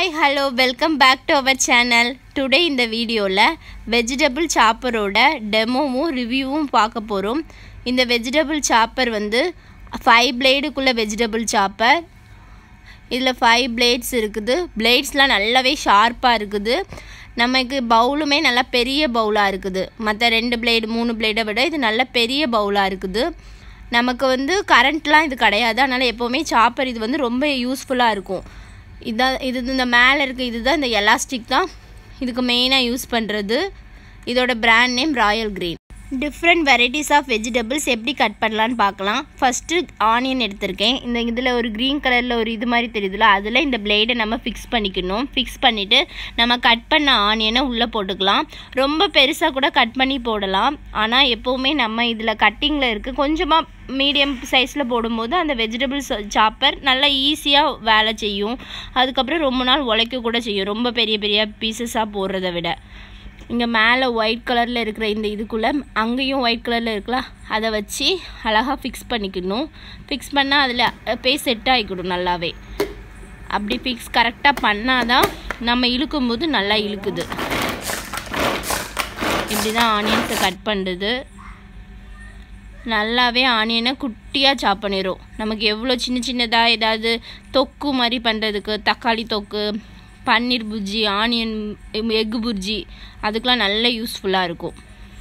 hi hello welcome back to our channel today இந்த வீடியோவில் vegetable சாப்பரோட டெமோவும் ரிவ்யூவும் பார்க்க போகிறோம் இந்த வெஜிடபிள் சாப்பர் வந்து ஃபைவ் பிளேடுக்குள்ள வெஜிடபிள் சாப்பர் இதில் ஃபைவ் பிளேட்ஸ் இருக்குது பிளேட்ஸ்லாம் நல்லாவே ஷார்ப்பாக இருக்குது நமக்கு பவுலுமே நல்லா பெரிய பவுலாக இருக்குது மற்ற ரெண்டு பிளேடு மூணு பிளேடை விட இது நல்ல பெரிய பவுலாக இருக்குது நமக்கு வந்து கரண்ட்லாம் இது கிடையாது அதனால் எப்போவுமே சாப்பர் இது வந்து ரொம்ப யூஸ்ஃபுல்லாக இருக்கும் இதான் இது இந்த மேலே இருக்க இதுதான் இந்த எலாஸ்டிக் தான் இதுக்கு மெயினாக யூஸ் பண்ணுறது இதோட brand name royal green different varieties of vegetables எப்படி கட் பண்ணலான்னு பார்க்கலாம் ஃபஸ்ட்டு ஆனியன் எடுத்திருக்கேன் இந்த இதில் ஒரு க்ரீன் கலரில் ஒரு இது மாதிரி தெரியுதுல அதில் இந்த பிளேடை நம்ம ஃபிக்ஸ் பண்ணிக்கணும் ஃபிக்ஸ் பண்ணிவிட்டு நம்ம கட் பண்ண ஆனியனை உள்ளே போட்டுக்கலாம் ரொம்ப பெருசாக கூட கட் பண்ணி போடலாம் ஆனால் எப்போவுமே நம்ம இதில் கட்டிங்கில் இருக்குது கொஞ்சமாக மீடியம் சைஸில் போடும்போது அந்த வெஜிடபிள்ஸ் சாப்பர் நல்லா ஈஸியாக வேலை செய்யும் அதுக்கப்புறம் ரொம்ப நாள் உழைக்க கூட செய்யும் ரொம்ப பெரிய பெரிய பீசஸாக போடுறத விட இங்கே மேலே ஒயிட் கலரில் இருக்கிற இந்த இதுக்குள்ளே அங்கேயும் ஒயிட் கலரில் இருக்கலாம் அதை வச்சு அழகாக ஃபிக்ஸ் பண்ணிக்கணும் ஃபிக்ஸ் பண்ணால் அதில் போய் செட் ஆகிக்கணும் நல்லாவே அப்படி ஃபிக்ஸ் கரெக்டாக பண்ணால் தான் நம்ம இழுக்கும்போது நல்லா இழுக்குது இப்படி தான் ஆனியன்ஸை கட் பண்ணுறது நல்லாவே ஆனியனை குட்டியாக சாப் பண்ணிடும் நமக்கு எவ்வளோ சின்ன சின்னதாக ஏதாவது தொக்கு மாதிரி பண்ணுறதுக்கு தக்காளி தொக்கு பன்னீர் புர்ஜி ஆனியன் எக்கு புர்ஜி அதுக்கெலாம் நல்ல யூஸ்ஃபுல்லாக இருக்கும்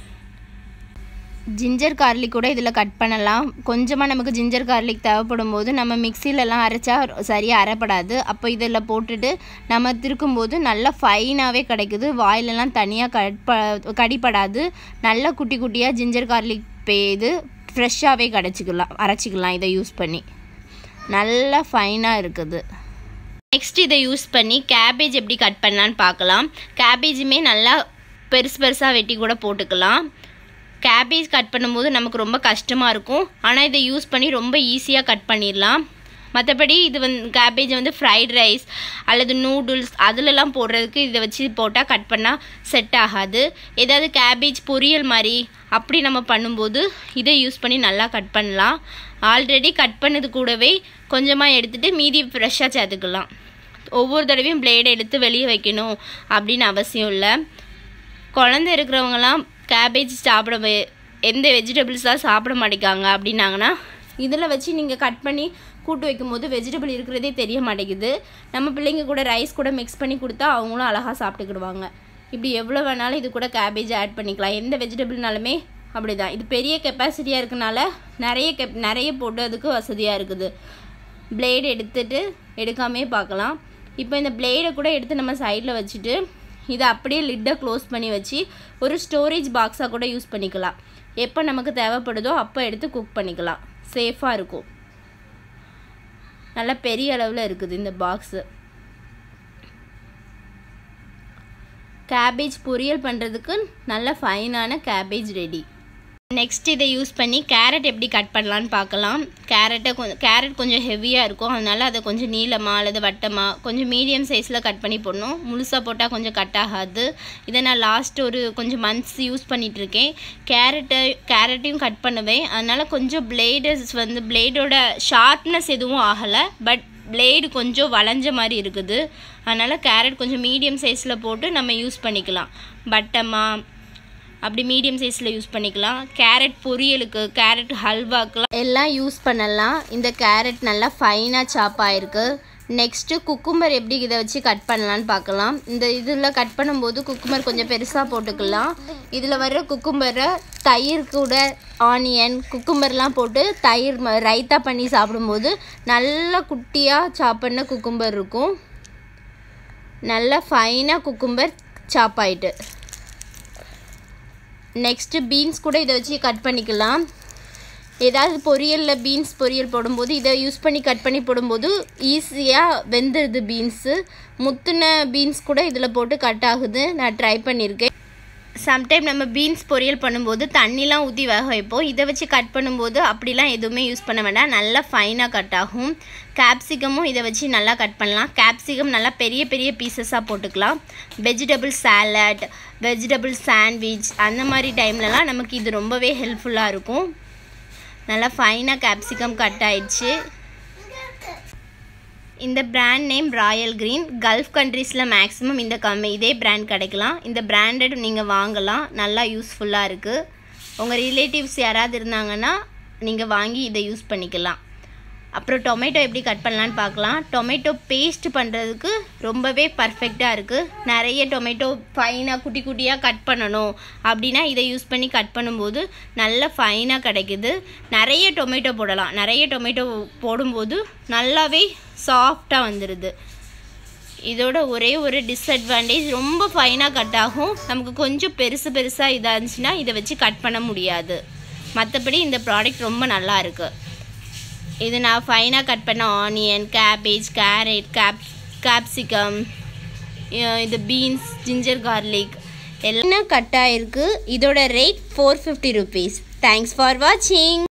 ஜிஞ்சர் கார்லிக் கூட இதில் கட் பண்ணலாம் கொஞ்சமாக நமக்கு ஜிஞ்சர் கார்லிக் தேவைப்படும் போது நம்ம மிக்சிலெலாம் அரைச்சா சரியாக அரைப்படாது அப்போ இதில் போட்டுட்டு நம்ம திருக்கும்போது நல்லா ஃபைனாகவே கிடைக்குது வாயிலெல்லாம் தனியாக கட் ப கடிப்படாது நல்ல குட்டி குட்டியாக ஜிஞ்சர் கார்லிக் பே இது ஃப்ரெஷ்ஷாகவே கிடச்சிக்கலாம் அரைச்சிக்கலாம் இதை யூஸ் பண்ணி நல்லா ஃபைனாக இருக்குது நெக்ஸ்ட் இதை யூஸ் பண்ணி கேபேஜ் எப்படி கட் பண்ணலான்னு பார்க்கலாம் கேபேஜுமே நல்லா பெருசு பெருசாக வெட்டி கூட போட்டுக்கலாம் கேபேஜ் கட் பண்ணும்போது நமக்கு ரொம்ப கஷ்டமாக இருக்கும் ஆனால் இதை யூஸ் பண்ணி ரொம்ப ஈஸியாக கட் பண்ணிடலாம் மற்றபடி இது வந்து கேபேஜ் வந்து ஃப்ரைட் ரைஸ் அல்லது நூடுல்ஸ் அதிலலாம் போடுறதுக்கு இதை வச்சு போட்டால் கட் பண்ணால் செட் ஆகாது ஏதாவது கேபேஜ் பொரியல் மாதிரி அப்படி நம்ம பண்ணும்போது இதை யூஸ் பண்ணி நல்லா கட் பண்ணலாம் ஆல்ரெடி கட் பண்ணது கூடவே கொஞ்சமாக எடுத்துகிட்டு மீதி ஃப்ரெஷ்ஷாக சேர்த்துக்கலாம் ஒவ்வொரு தடவையும் பிளேடை எடுத்து வெளியே வைக்கணும் அப்படின்னு அவசியம் இல்லை குழந்த இருக்கிறவங்கலாம் கேபேஜ் சாப்பிட எந்த வெஜிடபிள்ஸாக சாப்பிட மாட்டேங்காங்க அப்படின்னாங்கன்னா இதில் வச்சு நீங்கள் கட் பண்ணி கூட்டு வைக்கும்போது வெஜிடபிள் இருக்கிறதே தெரிய மாட்டேங்குது நம்ம பிள்ளைங்க கூட ரைஸ் கூட மிக்ஸ் பண்ணி கொடுத்தா அவங்களும் அழகாக சாப்பிட்டுக்கிடுவாங்க இப்படி எவ்வளோ வேணாலும் இது கூட கேபேஜ் ஆட் பண்ணிக்கலாம் எந்த வெஜிடபிள்னாலுமே அப்படி தான் இது பெரிய கெப்பாசிட்டியாக இருக்கனால நிறைய கெப் நிறைய போடுறதுக்கு வசதியாக இருக்குது பிளேடு எடுத்துட்டு எடுக்காமே பார்க்கலாம் இப்போ இந்த பிளேடை கூட எடுத்து நம்ம சைடில் வச்சுட்டு இதை அப்படியே லிட்டை க்ளோஸ் பண்ணி வச்சு ஒரு ஸ்டோரேஜ் பாக்ஸாக கூட யூஸ் பண்ணிக்கலாம் எப்போ நமக்கு தேவைப்படுதோ அப்போ எடுத்து குக் பண்ணிக்கலாம் சேஃபாக இருக்கும் நல்லா பெரிய அளவில் இருக்குது இந்த பாக்ஸு கேபேஜ் பொரியல் பண்ணுறதுக்கு நல்ல ஃபைனான கேபேஜ் ரெடி நெக்ஸ்ட் இதை யூஸ் பண்ணி கேரட் எப்படி கட் பண்ணலான்னு பார்க்கலாம் கேரட்டை கொஞ்சம் கேரட் கொஞ்சம் ஹெவியாக இருக்கும் அதனால் அதை கொஞ்சம் நீளமாக அல்லது வட்டமாக கொஞ்சம் மீடியம் சைஸில் கட் பண்ணி போடணும் முழுசாக போட்டால் கொஞ்சம் கட் ஆகாது இதை நான் லாஸ்ட் ஒரு கொஞ்சம் மந்த்ஸ் யூஸ் பண்ணிகிட்ருக்கேன் கேரட்டை கேரட்டையும் கட் பண்ணுவேன் அதனால் கொஞ்சம் பிளேடஸ் வந்து பிளேடோட ஷார்ப்னஸ் எதுவும் ஆகலை பட் பிளேடு கொஞ்சம் வளைஞ்ச மாதிரி இருக்குது அதனால் கேரட் கொஞ்சம் மீடியம் சைஸில் போட்டு நம்ம யூஸ் பண்ணிக்கலாம் வட்டமாக அப்படி மீடியம் சைஸில் யூஸ் பண்ணிக்கலாம் கேரட் பொரியலுக்கு கேரட் ஹல்வாக்கெலாம் எல்லாம் யூஸ் பண்ணலாம் இந்த கேரட் நல்லா ஃபைனாக சாப் ஆகிருக்கு நெக்ஸ்ட்டு குக்கும்பர் எப்படி இதை வச்சு கட் பண்ணலான்னு பார்க்கலாம் இந்த இதில் கட் பண்ணும்போது குக்கும்பர் கொஞ்சம் பெருசாக போட்டுக்கலாம் இதில் வர்ற குக்கும்பரை தயிர் கூட ஆனியன் குக்கும்பர்லாம் போட்டு தயிர் ரைத்தா பண்ணி சாப்பிடும்போது நல்லா குட்டியாக சாப் பண்ண குக்கும்பர் இருக்கும் நல்லா ஃபைனாக குக்கும்பர் சாப் ஆகிட்டு நெக்ஸ்ட்டு பீன்ஸ் கூட இதை வச்சு கட் பண்ணிக்கலாம் ஏதாவது பொரியலில் பீன்ஸ் பொரியல் போடும்போது இதை யூஸ் பண்ணி கட் பண்ணி போடும்போது ஈஸியாக வெந்துடுது பீன்ஸு முத்துன பீன்ஸ் கூட இதில் போட்டு கட் ஆகுது நான் ட்ரை பண்ணியிருக்கேன் சம்டைம் நம்ம பீன்ஸ் பொரியல் பண்ணும்போது தண்ணிலாம் ஊற்றி வேக வைப்போம் இதை வச்சு கட் பண்ணும்போது அப்படிலாம் எதுவுமே யூஸ் பண்ண வேண்டாம் நல்லா ஃபைனாக கட் ஆகும் கேப்சிகமும் இதை வச்சு நல்லா கட் பண்ணலாம் கேப்சிகம் நல்லா பெரிய பெரிய பீசஸாக போட்டுக்கலாம் வெஜிடபிள் சாலட் வெஜிடபிள் சாண்ட்விச் அந்த மாதிரி டைம்லலாம் நமக்கு இது ரொம்பவே ஹெல்ப்ஃபுல்லாக இருக்கும் நல்லா ஃபைனாக கேப்சிகம் கட் ஆயிடுச்சு இந்த brand name royal green gulf கண்ட்ரீஸில் மேக்ஸிமம் இந்த கம்மி இதே பிராண்ட் கிடைக்கலாம் இந்த பிராண்டட் நீங்கள் வாங்கலாம் நல்லா யூஸ்ஃபுல்லாக இருக்குது உங்கள் ரிலேட்டிவ்ஸ் யாராவது இருந்தாங்கன்னா நீங்கள் வாங்கி இதை யூஸ் பண்ணிக்கலாம் அப்புறம் டொமேட்டோ எப்படி கட் பண்ணலான்னு பார்க்கலாம் டொமேட்டோ பேஸ்ட் பண்ணுறதுக்கு ரொம்பவே பர்ஃபெக்டாக இருக்குது நிறைய டொமேட்டோ ஃபைனாக குட்டி குட்டியாக கட் பண்ணணும் அப்படின்னா இதை யூஸ் பண்ணி கட் பண்ணும்போது நல்ல ஃபைனாக கிடைக்குது நிறைய டொமேட்டோ போடலாம் நிறைய டொமேட்டோ போடும்போது நல்லாவே சாஃப்டாக வந்துடுது இதோட ஒரே ஒரு டிஸ்அட்வான்டேஜ் ரொம்ப ஃபைனாக கட் ஆகும் நமக்கு கொஞ்சம் பெருசு பெருசாக இதாக இருந்துச்சுன்னா இதை வச்சு கட் பண்ண முடியாது மற்றபடி இந்த ப்ராடக்ட் ரொம்ப நல்லா இருக்குது இது நான் ஃபைனாக கட் பண்ண onion cabbage carrot cap capsicum இது பீன்ஸ் ஜிஞ்சர் கார்லிக் எல்லாம் கட் ஆயிருக்கு இதோட rate four fifty rupees thanks for வாட்சிங்